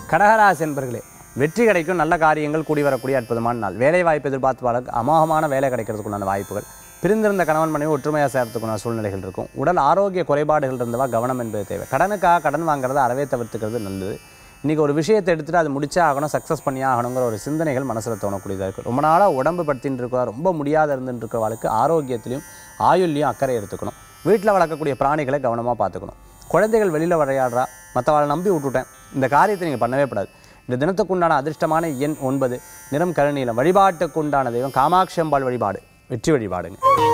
கடகராசி என்பர்களே வெற்றி கிடைக்கும் நல்ல காரியங்கள் கூடி வரக்கூடிய அற்புதமான நாள் வேலை வாய்ப்பு எதிர்பார்த்து அமோகமான வேலை கிடைக்கிறதுக்குண்டான வாய்ப்புகள் பிரிந்திருந்த கணவன் மனைவி ஒற்றுமையாக சேர்த்துக்குண்டான சூழ்நிலைகள் இருக்கும் உடல் ஆரோக்கிய குறைபாடுகள் இருந்தவா கவனம் என்பது தேவை கடனுக்காக கடன் வாங்குறதை அறவே தவிர்த்துக்கிறது நல்லது இன்றைக்கி ஒரு விஷயத்தை எடுத்துகிட்டு அது முடிச்சே ஆகணும் சக்ஸஸ் பண்ணியே ஆகணுங்கிற ஒரு சிந்தனைகள் மனசில் தோணக்கூடியதாக இருக்குது ரொம்ப நாளாக உடம்பு படுத்தின்னு இருக்கா ரொம்ப முடியாத இருந்துட்டு இருக்கிறவளுக்கு ஆரோக்கியத்திலையும் ஆயுள்லையும் அக்கறை எடுத்துக்கணும் வீட்டில் வளர்க்கக்கூடிய பிராணிகளை கவனமாக பார்த்துக்கணும் குழந்தைகள் வெளியில் விளையாடுறா மற்றவளை நம்பி விட்டுட்டேன் இந்த காரியத்தை நீங்கள் பண்ணவே கூடாது இந்த தினத்துக்குண்டான அதிர்ஷ்டமான எண் ஒன்பது நிறம் கருநீலம் வழிபாட்டுக்குண்டான தெய்வம் காமாட்சி அம்பாள் வழிபாடு வெற்றி வழிபாடுங்க